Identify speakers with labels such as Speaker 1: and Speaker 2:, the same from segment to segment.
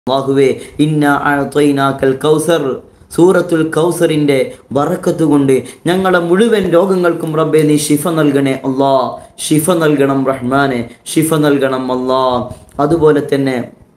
Speaker 1: അള്ളാഹുവേ ഇന്ന അഅ്തൈനാക്കൽ കൗസർ സൂറത്തുൽ കൗസറിന്റെ വറക്കത്ത് കൊണ്ട് ഞങ്ങളെ മുഴുവൻ രോഗങ്ങൾക്കും റബ്ബെ നീ ഷിഫ നൽകണേ അല്ലാ ഷിഫ നൽകണം റഹ്മാനെ ഷിഫ നൽകണം അല്ലാ അതുപോലെ തന്നെ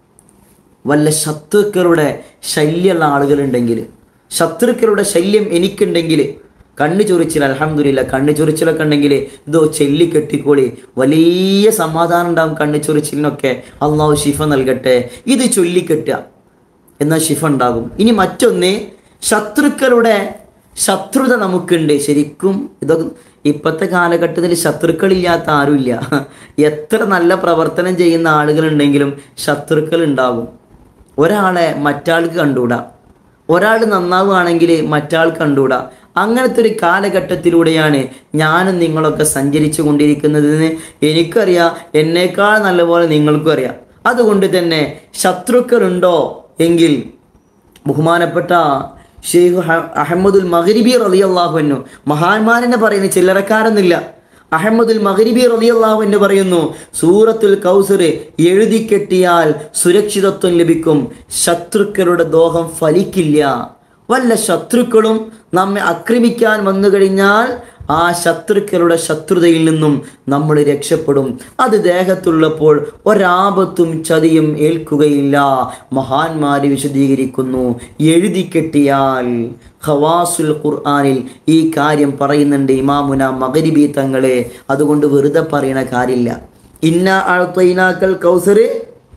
Speaker 1: വല്ല ശത്രുക്കളുടെ ശല്യമുള്ള ആളുകളുണ്ടെങ്കിൽ ശത്രുക്കളുടെ ശല്യം എനിക്കുണ്ടെങ്കിൽ കണ്ണു ചൊറിച്ചിൽ അലഹമില്ല കണ്ണു ചൊറിച്ചിലൊക്കെ ഉണ്ടെങ്കിൽ ഇതോ ചെല്ലി കെട്ടിക്കോളി വലിയ സമാധാനം ഉണ്ടാവും കണ്ണു ചൊറിച്ചിലിനൊക്കെ അള്ളാഹു ഷിഫ നൽകട്ടെ ഇത് ചൊല്ലിക്കെട്ടുക എന്നാൽ ഷിഫ ഉണ്ടാകും ഇനി മറ്റൊന്ന് ശത്രുക്കളുടെ ശത്രുത നമുക്കുണ്ട് ശരിക്കും ഇതൊക്കെ ഇപ്പോഴത്തെ കാലഘട്ടത്തിൽ ശത്രുക്കളില്ലാത്ത ആരുമില്ല എത്ര നല്ല പ്രവർത്തനം ചെയ്യുന്ന ആളുകളുണ്ടെങ്കിലും ശത്രുക്കൾ ഉണ്ടാകും ഒരാളെ മറ്റാൾക്ക് കണ്ടുകൂടാ ഒരാൾ നന്നാവുകയാണെങ്കിൽ മറ്റാൾ കണ്ടുകൂടാ അങ്ങനത്തെ ഒരു കാലഘട്ടത്തിലൂടെയാണ് ഞാനും നിങ്ങളൊക്കെ സഞ്ചരിച്ചു കൊണ്ടിരിക്കുന്നതെന്ന് എനിക്കറിയാം എന്നേക്കാൾ നല്ലപോലെ നിങ്ങൾക്കും അറിയാം അതുകൊണ്ട് തന്നെ ശത്രുക്കളുണ്ടോ എങ്കിൽ ബഹുമാനപ്പെട്ട ഷെയ്ഖ് ഹ- അഹമ്മദുൽ മഗ്രിബി റളിയല്ലാഹു മഹാന്മാരെന്നെ പറയുന്നു ചില്ലറക്കാരൊന്നുമില്ല അഹമ്മദുൽ മഗ്രിബി റളിയല്ലാഹു എന്ന് പറയുന്നു സൂറത്തുൽ കൗസർ എഴുതി കെട്ടിയാൽ സുരക്ഷിതത്വം ലഭിക്കും ശത്രുക്കളുടെ ദോഹം ഫലിക്കില്ല വല്ല ശത്രുക്കളും നമ്മെ ആക്രമിക്കാൻ വന്നു കഴിഞ്ഞാൽ ആ ശത്രുക്കളുടെ ശത്രുതയിൽ നിന്നും നമ്മൾ രക്ഷപ്പെടും അത് ദേഹത്തുള്ളപ്പോൾ ഒരാപത്തും ചതിയും ഏൽക്കുകയില്ല മഹാന്മാര് വിശദീകരിക്കുന്നു എഴുതി കെട്ടിയാൽ ഖവാസുൽ ഖുർആനിൽ ഈ കാര്യം പറയുന്നുണ്ട് ഇമാമുന മകരിബി തങ്ങളെ അതുകൊണ്ട് വെറുതെ പറയണ കാര്യമില്ല ഇന്ന അഴത്തൈനാക്കൽ കൗസറ്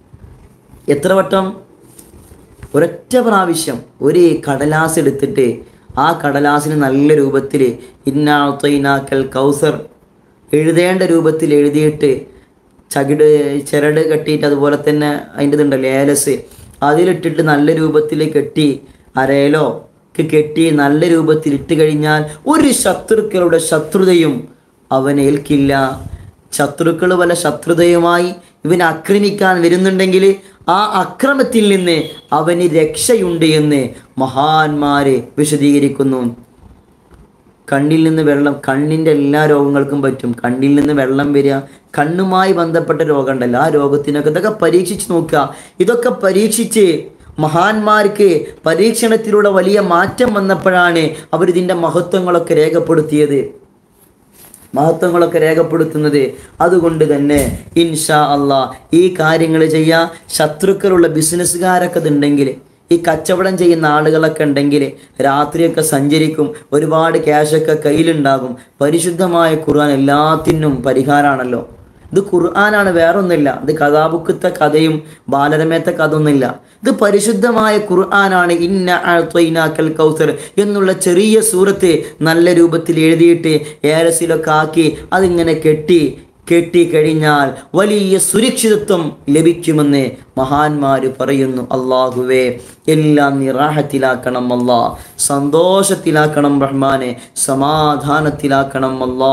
Speaker 1: എത്ര വട്ടം ഒരൊറ്റ പ്രാവശ്യം ഒരു കടലാസ് എടുത്തിട്ട് ആ കടലാസിന് നല്ല രൂപത്തിൽ ഇന്നാത്തൈനാക്കൽ കൗസർ എഴുതേണ്ട രൂപത്തിൽ എഴുതിയിട്ട് ചകിട് ചിരട് കെട്ടിയിട്ട് അതുപോലെ തന്നെ അതിൻ്റെ ഇതുണ്ടല്ലോ ഏലസ് അതിലിട്ടിട്ട് നല്ല രൂപത്തിൽ കെട്ടി അരയിലോ ഒക്കെ കെട്ടി നല്ല രൂപത്തിൽ ഇട്ട് കഴിഞ്ഞാൽ ഒരു ശത്രുക്കളുടെ ശത്രുതയും അവനേൽക്കില്ല ശത്രുക്കൾ വല്ല ശത്രുതയുമായി ഇവനെ ആക്രമിക്കാൻ വരുന്നുണ്ടെങ്കിൽ ആ അക്രമത്തിൽ നിന്ന് അവന് രക്ഷയുണ്ട് എന്ന് മഹാന്മാര് വിശദീകരിക്കുന്നു കണ്ണിൽ നിന്ന് വെള്ളം കണ്ണിൻ്റെ എല്ലാ രോഗങ്ങൾക്കും പറ്റും കണ്ണിൽ നിന്ന് വെള്ളം വരിക കണ്ണുമായി ബന്ധപ്പെട്ട രോഗം ഉണ്ടല്ലോ ആ രോഗത്തിനൊക്കെ ഇതൊക്കെ പരീക്ഷിച്ച് നോക്കുക ഇതൊക്കെ പരീക്ഷിച്ച് മഹാന്മാർക്ക് പരീക്ഷണത്തിലൂടെ വലിയ മാറ്റം വന്നപ്പോഴാണ് അവർ ഇതിൻ്റെ മഹത്വങ്ങളൊക്കെ രേഖപ്പെടുത്തിയത് മഹത്വങ്ങളൊക്കെ രേഖപ്പെടുത്തുന്നത് അതുകൊണ്ട് തന്നെ ഇൻഷാ അള്ളാ ഈ കാര്യങ്ങൾ ചെയ്യാ ശത്രുക്കളുള്ള ബിസിനസ്സുകാരൊക്കെ ഇതുണ്ടെങ്കിൽ ഈ കച്ചവടം ചെയ്യുന്ന ആളുകളൊക്കെ ഉണ്ടെങ്കിൽ രാത്രിയൊക്കെ സഞ്ചരിക്കും ഒരുപാട് ക്യാഷൊക്കെ കയ്യിലുണ്ടാകും പരിശുദ്ധമായ ഖുർആൻ എല്ലാത്തിനും പരിഹാരമാണല്ലോ ഇത് ഖുർആനാണ് വേറൊന്നുമില്ല ഇത് കഥാബുക്കത്തെ കഥയും ബാലരമേത്തെ കഥ ഒന്നുമില്ല ഇത് പരിശുദ്ധമായ ഖുർആനാണ് ഇന്ന അഅ്തൈനാക്കൽ കൗസർ എന്നുള്ള ചെറിയ സൂറത്ത് നല്ല രൂപത്തിൽ എഴുതിയിട്ട് ഏലസിലൊക്കെ ആക്കി അതിങ്ങനെ കെട്ടി കെട്ടി കഴിഞ്ഞാൽ വലിയ സുരക്ഷിതത്വം ലഭിക്കുമെന്ന് മഹാന്മാര് പറയുന്നു അള്ളാഹുവേ എല്ലാം നിറാഹത്തിലാക്കണം അല്ലാ സന്തോഷത്തിലാക്കണം റഹ്മാനെ സമാധാനത്തിലാക്കണം അല്ലാ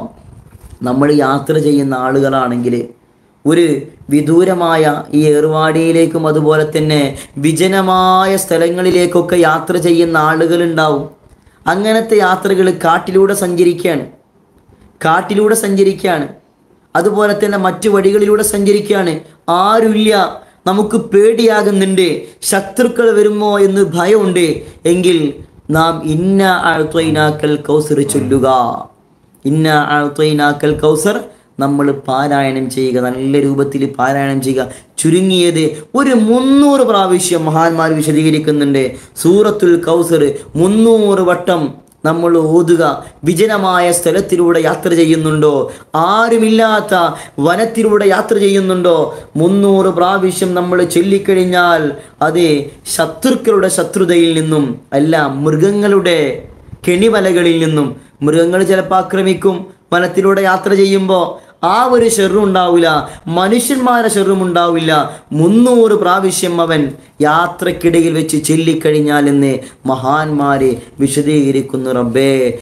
Speaker 1: നമ്മൾ യാത്ര ചെയ്യുന്ന ആളുകളാണെങ്കിൽ ഒരു വിദൂരമായ ഈ ഏർവാടിയിലേക്കും അതുപോലെ തന്നെ വിജനമായ സ്ഥലങ്ങളിലേക്കൊക്കെ യാത്ര ചെയ്യുന്ന ആളുകളുണ്ടാവും അങ്ങനത്തെ യാത്രകൾ കാട്ടിലൂടെ സഞ്ചരിക്കുകയാണ് കാട്ടിലൂടെ സഞ്ചരിക്കുകയാണ് അതുപോലെ തന്നെ മറ്റു വഴികളിലൂടെ സഞ്ചരിക്കുകയാണ് ആരുമില്ല നമുക്ക് പേടിയാകുന്നുണ്ട് ശത്രുക്കൾ വരുമോ എന്ന് ഭയമുണ്ട് എങ്കിൽ നാം ഇന്ന അഴ്ത്വൈനാക്കൽ കൗസർ ചൊല്ലുക ഇന്ന അഴ്ത്വൈനാക്കൽ കൗസർ നമ്മൾ പാരായണം ചെയ്യുക നല്ല രൂപത്തിൽ പാരായണം ചെയ്യുക ചുരുങ്ങിയത് ഒരു മുന്നൂറ് പ്രാവശ്യം മഹാന്മാർ വിശദീകരിക്കുന്നുണ്ട് സൂറത്തുൽ കൗസർ മുന്നൂറ് വട്ടം നമ്മൾ ഓതുക വിജനമായ സ്ഥലത്തിലൂടെ യാത്ര ചെയ്യുന്നുണ്ടോ ആരുമില്ലാത്ത വനത്തിലൂടെ യാത്ര ചെയ്യുന്നുണ്ടോ മുന്നൂറ് പ്രാവശ്യം നമ്മൾ ചൊല്ലിക്കഴിഞ്ഞാൽ അത് ശത്രുക്കളുടെ ശത്രുതയിൽ നിന്നും അല്ല മൃഗങ്ങളുടെ കെണിവലകളിൽ നിന്നും മൃഗങ്ങൾ ചിലപ്പോൾ ആക്രമിക്കും വനത്തിലൂടെ യാത്ര ചെയ്യുമ്പോൾ ആ ഒരു ഷെറും ഉണ്ടാവില്ല മനുഷ്യന്മാരെ ഷെറും ഉണ്ടാവില്ല മുന്നൂറ് പ്രാവശ്യം അവൻ യാത്രക്കിടയിൽ വെച്ച് ചൊല്ലിക്കഴിഞ്ഞാൽ എന്ന് മഹാന്മാരെ വിശദീകരിക്കുന്നു റബ്ബേ